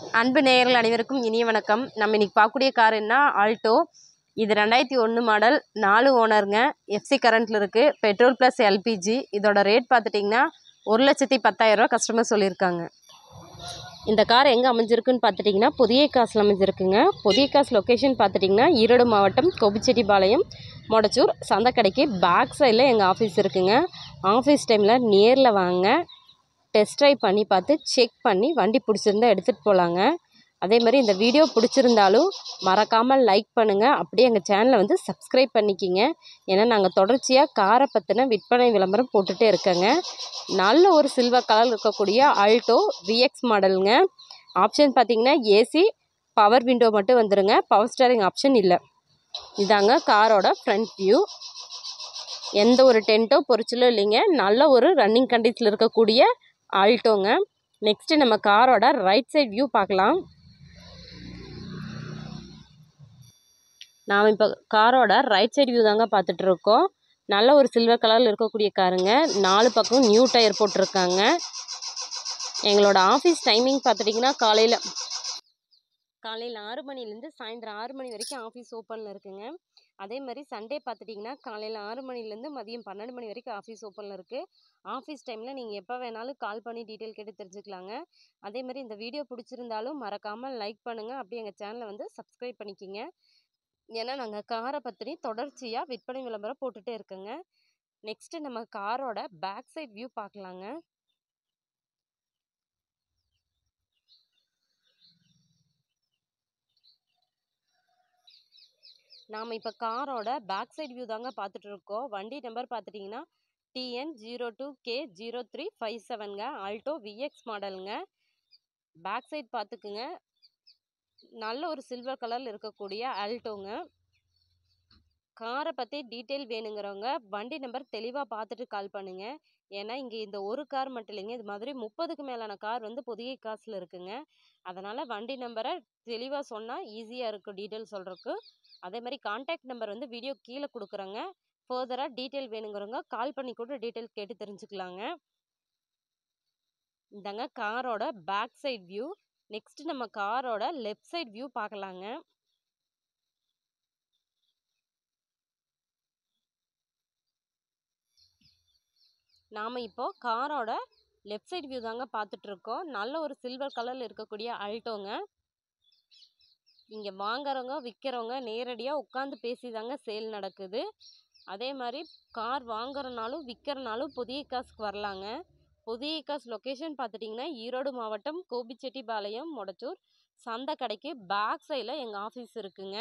அன்பு நேயர்கள் அனைவருக்கும் இனிய வணக்கம் நம்ம இன்னைக்கு பார்க்கக்கூடிய கார் என்ன ஆல்டோ இது ரெண்டாயிரத்தி ஒன்று மாடல் நாலு ஓனருங்க எஃப்சி கரண்ட்டில் இருக்குது பெட்ரோல் ப்ளஸ் எல்பிஜி இதோட ரேட் பார்த்துட்டிங்கன்னா ஒரு லட்சத்தி பத்தாயிரரூவா கஸ்டமர் சொல்லியிருக்காங்க இந்த கார் எங்கே அமைஞ்சிருக்குன்னு பார்த்துட்டிங்கன்னா புதிய காசில் அமைஞ்சிருக்குங்க புதிய காசு லொக்கேஷன் பார்த்துட்டிங்கன்னா ஈரோடு மாவட்டம் கோபிச்செட்டிப்பாளையம் மொடச்சூர் சந்தைக்கடைக்கு பேக் சைடில் எங்கள் ஆஃபீஸ் இருக்குங்க ஆஃபீஸ் டைமில் நேரில் வாங்க டெஸ்ட் ட்ரைவ் பண்ணி பார்த்து செக் பண்ணி வண்டி பிடிச்சிருந்தா எடுத்துகிட்டு போகலாங்க அதே மாதிரி இந்த வீடியோ பிடிச்சிருந்தாலும் மறக்காமல் லைக் பண்ணுங்கள் அப்படியே எங்கள் சேனலை வந்து சப்ஸ்கிரைப் பண்ணிக்கிங்க ஏன்னா நாங்கள் தொடர்ச்சியாக காரை பற்றின விற்பனை விளம்பரம் போட்டுகிட்டே இருக்கேங்க நல்ல ஒரு சில்வர் கலர் இருக்கக்கூடிய ஆல்டோ விஎக்ஸ் மாடலுங்க ஆப்ஷன் பார்த்தீங்கன்னா ஏசி பவர் விண்டோ மட்டும் வந்துருங்க பவர் ஸ்டேரிங் ஆப்ஷன் இல்லை இதாங்க காரோட ஃப்ரண்ட் வியூ எந்த ஒரு டென்ட்டோ பொரிச்சலோ இல்லைங்க நல்ல ஒரு ரன்னிங் கண்டிஷனில் இருக்கக்கூடிய ஆல்டோங்க நெக்ஸ்ட்டு நம்ம காரோட ரைட் சைட் வியூ பார்க்கலாம் நாம் இப்போ காரோட ரைட் சைடு வியூ தாங்க பார்த்துட்டு இருக்கோம் நல்ல ஒரு சில்வர் கலரில் இருக்கக்கூடிய காருங்க நாலு பக்கம் நியூ டயர் போட்டிருக்காங்க எங்களோட ஆஃபீஸ் டைமிங் பார்த்துட்டிங்கன்னா காலையில் காலையில் ஆறு மணிலேருந்து சாயந்தரம் ஆறு மணி வரைக்கும் ஆஃபீஸ் ஓப்பனில் இருக்குங்க அதே மாதிரி சண்டே பார்த்துட்டிங்கன்னா காலையில் ஆறு மணிலேருந்து மதியம் பன்னெண்டு மணி வரைக்கும் ஆஃபீஸ் ஓப்பனில் இருக்குது ஆஃபீஸ் டைமில் நீங்கள் எப்போ வேணாலும் கால் பண்ணி டீட்டெயில் கேட்டு தெரிஞ்சுக்கலாங்க அதே மாதிரி இந்த வீடியோ பிடிச்சிருந்தாலும் மறக்காமல் லைக் பண்ணுங்கள் அப்படியே எங்கள் சேனலை வந்து சப்ஸ்கிரைப் பண்ணிக்கிங்க ஏன்னா நாங்கள் காரை பற்றி தொடர்ச்சியாக விற்பனை விளம்பரம் போட்டுகிட்டே இருக்கோங்க நெக்ஸ்ட்டு நம்ம காரோட பேக் சைட் வியூ பார்க்கலாங்க நாம் இப்போ காரோட பேக் சைடு வியூ தாங்க பார்த்துட்டு இருக்கோம் வண்டி நம்பர் பார்த்துட்டிங்கன்னா TN zero two K zero three five செவனுங்க ஆல்டோ விஎக்ஸ் மாடலுங்க பேக் சைடு பார்த்துக்குங்க நல்ல ஒரு சில்வர் கலரில் இருக்கக்கூடிய ஆல்டோங்க காரை பற்றி டீட்டெயில் வேணுங்கிறவங்க வண்டி நம்பர் தெளிவாக பார்த்துட்டு கால் பண்ணுங்க ஏன்னா இங்கே இந்த ஒரு கார் மட்டும் இல்லைங்க இது மாதிரி முப்பதுக்கு மேலான கார் வந்து புதிய காசில் இருக்குங்க அதனால் வண்டி நம்பரை தெளிவாக சொன்னால் ஈஸியாக இருக்கும் டீட்டெயில் சொல்கிறதுக்கு அதே மாதிரி கான்டாக்ட் நம்பர் வந்து வீடியோ கீழே கொடுக்குறோங்க ஃபர்தராக டீட்டெயில் வேணுங்கிறவங்க கால் பண்ணி கூட டீட்டெயில் கேட்டு தெரிஞ்சுக்கலாங்க இந்தாங்க காரோட பேக் சைட் வியூ நெக்ஸ்ட் நம்ம காரோட லெஃப்ட் சைட் வியூ பார்க்கலாங்க நாம் இப்போ காரோட லெஃப்ட் சைடு வியூ தாங்க பார்த்துட்டு இருக்கோம் நல்ல ஒரு சில்வர் கலரில் இருக்கக்கூடிய அல்டோங்க இங்கே வாங்குறவங்க விற்கிறவங்க நேரடியாக உட்காந்து பேசி தாங்க சேல் நடக்குது அதே மாதிரி கார் வாங்குறனாலும் விற்கிறனாலும் புதிய காசுக்கு வரலாங்க புதிய காசு லொக்கேஷன் பார்த்துட்டிங்கன்னா ஈரோடு மாவட்டம் கோபிச்செட்டிப்பாளையம் மொடச்சூர் சந்தை கடைக்கு பேக் சைடில் எங்கள் ஆஃபீஸ் இருக்குங்க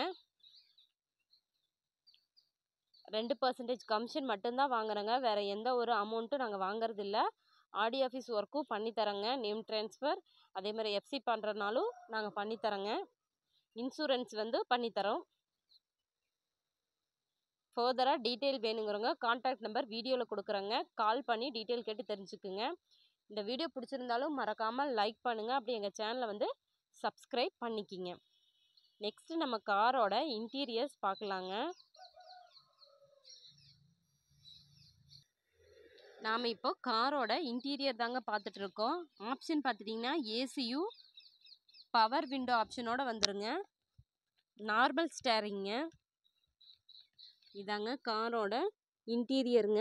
ரெண்டு பர்சன்டேஜ் கமிஷன் மட்டும்தான் வாங்குறோங்க வேறு எந்த ஒரு அமௌண்ட்டும் நாங்கள் வாங்குறது இல்லை ஆடி ஆஃபீஸ் ஒர்க்கும் பண்ணித்தரோங்க நேம் ட்ரான்ஸ்ஃபர் அதே மாதிரி எஃப்சி பண்ணுறனாலும் நாங்கள் பண்ணித்தரோங்க இன்சூரன்ஸ் வந்து பண்ணித்தரோம் ஃபர்தராக டீட்டெயில் வேணுங்கிறவங்க கான்டாக்ட் நம்பர் வீடியோவில் கொடுக்குறோங்க கால் பண்ணி டீட்டெயில் கேட்டு தெரிஞ்சுக்குங்க இந்த வீடியோ பிடிச்சிருந்தாலும் மறக்காமல் லைக் பண்ணுங்கள் அப்படி எங்கள் சேனலை வந்து சப்ஸ்கிரைப் பண்ணிக்கிங்க நெக்ஸ்ட்டு நம்ம காரோட இன்டீரியர்ஸ் பார்க்கலாங்க நாம் இப்போ காரோட இன்டீரியர் தாங்க பார்த்துட்டு இருக்கோம் ஆப்ஷன் பார்த்துட்டிங்கன்னா ஏசியு பவர் விண்டோ ஆப்ஷனோட வந்துருங்க நார்மல் ஸ்டேரிங்க இதாங்க காரோட இன்டீரியருங்க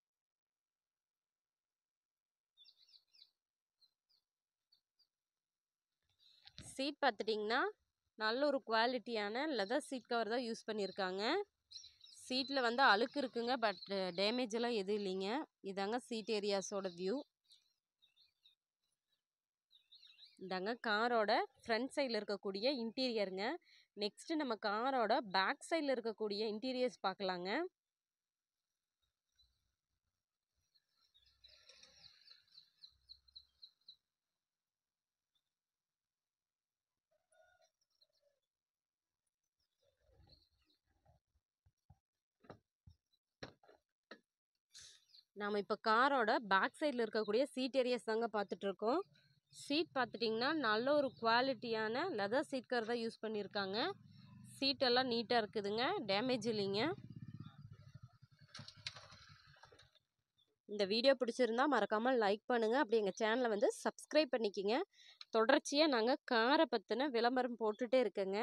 சீட் பார்த்துட்டிங்கன்னா நல்ல ஒரு குவாலிட்டியான லெதர் சீட் கவர் தான் யூஸ் பண்ணியிருக்காங்க சீட்டில் வந்து அழுக்கு இருக்குங்க பட் டேமேஜ் எல்லாம் எதுவும் இல்லைங்க இதாங்க சீட் ஏரியாஸோட வியூ இதாங்க காரோட ஃப்ரண்ட் சைடில் இருக்கக்கூடிய இன்டீரியருங்க நெக்ஸ்ட்டு நம்ம காரோட பேக் சைடில் இருக்கக்கூடிய இன்டீரியர்ஸ் பார்க்கலாங்க நாம் இப்போ காரோட பேக் சைடில் இருக்கக்கூடிய சீட் ஏரியாஸ் தாங்க பார்த்துட்ருக்கோம் சீட் பார்த்துட்டிங்கன்னா நல்ல ஒரு குவாலிட்டியான லெதர் சீட் கவர் தான் யூஸ் பண்ணியிருக்காங்க சீட்டெல்லாம் நீட்டாக இருக்குதுங்க டேமேஜ் இல்லைங்க இந்த வீடியோ பிடிச்சிருந்தா மறக்காமல் லைக் பண்ணுங்கள் அப்படி எங்கள் சேனலை வந்து சப்ஸ்கிரைப் பண்ணிக்கிங்க தொடர்ச்சியாக நாங்கள் காரை பற்றின விளம்பரம் போட்டுகிட்டே இருக்கேங்க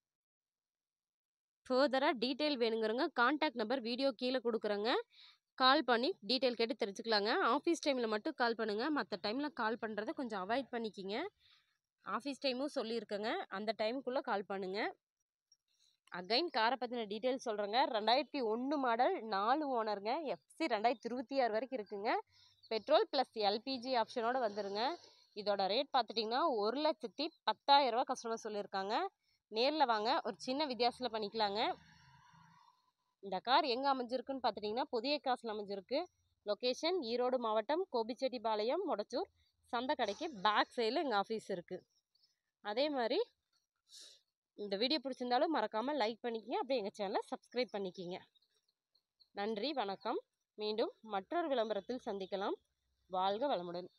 ஃபர்தராக டீட்டெயில் வேணுங்கிறவங்க காண்டாக்ட் நம்பர் வீடியோ கீழே கொடுக்குறேங்க கால் பண்ணி டீட்டெயில் கேட்டு தெரிஞ்சுக்கலாங்க ஆஃபீஸ் டைமில் மட்டும் கால் பண்ணுங்கள் மற்ற டைமில் கால் பண்ணுறதை கொஞ்சம் அவாய்ட் பண்ணிக்கிங்க ஆஃபீஸ் டைமும் சொல்லியிருக்கேங்க அந்த டைமுக்குள்ளே கால் பண்ணுங்கள் அகைன் காரை பற்றின டீட்டெயில்ஸ் சொல்கிறேங்க ரெண்டாயிரத்தி ஒன்று மாடல் நாலு ஓனருங்க எஃப்சி ரெண்டாயிரத்தி இருபத்தி ஆறு வரைக்கும் இருக்குங்க பெட்ரோல் ப்ளஸ் எல்பிஜி ஆப்ஷனோட வந்துருங்க இதோட ரேட் பார்த்துட்டிங்கன்னா ஒரு லட்சத்தி பத்தாயிரரூவா கஸ்டமர் சொல்லியிருக்காங்க நேரில் வாங்க ஒரு சின்ன வித்தியாசத்தில் பண்ணிக்கலாங்க இந்த கார் எங்கே அமைஞ்சிருக்குன்னு பார்த்துட்டிங்கன்னா புதிய காசில் அமைஞ்சிருக்கு லொக்கேஷன் ஈரோடு மாவட்டம் கோபிச்செட்டிப்பாளையம் மொடச்சூர் சந்தை கடைக்கு பேக் சைடில் எங்கள் ஆஃபீஸ் இருக்குது அதே மாதிரி இந்த வீடியோ பிடிச்சிருந்தாலும் மறக்காமல் லைக் பண்ணிக்கிங்க அப்படியே எங்கள் சேனலை சப்ஸ்கிரைப் பண்ணிக்கிங்க நன்றி வணக்கம் மீண்டும் மற்றொரு விளம்பரத்தில் சந்திக்கலாம் வாழ்க வளமுடன்